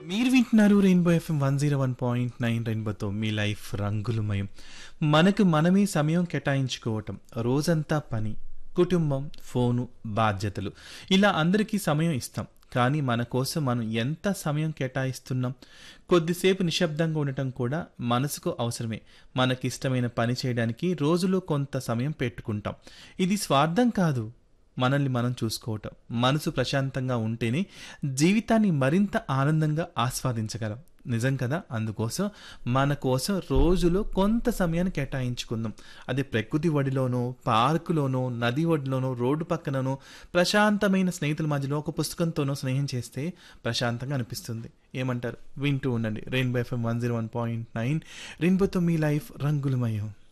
మీరు వింటున్నారు Rainbow FM one zero one point nine రెయిన్బోతో మీ లైఫ్ రంగులమయం మనకు మనమే సమయం కేటాయించుకోవటం రోజంతా పని కుటుంబం ఫోను బాధ్యతలు ఇలా అందరికీ సమయం ఇస్తాం కానీ మన కోసం మనం ఎంత సమయం కేటాయిస్తున్నాం కొద్దిసేపు నిశ్శబ్దంగా ఉండటం కూడా మనసుకు అవసరమే మనకిష్టమైన పని చేయడానికి రోజులో కొంత సమయం పెట్టుకుంటాం ఇది స్వార్థం కాదు మనల్ని మనం చూసుకోవటం మనసు ప్రశాంతంగా ఉంటేనే జీవితాన్ని మరింత ఆనందంగా ఆస్వాదించగలం నిజం కదా అందుకోసం మన కోసం రోజులో కొంత సమయాన్ని కేటాయించుకుందాం అది ప్రకృతి ఒడిలోనో పార్కులోనో నది ఒడిలోనో రోడ్డు పక్కననో ప్రశాంతమైన స్నేహితుల మధ్యలో ఒక పుస్తకంతోనో స్నేహం చేస్తే ప్రశాంతంగా అనిపిస్తుంది ఏమంటారు వింటూ ఉండండి Rainbow FM one zero one point nine రెయిన్బోతో మీ లైఫ్ రంగులమయం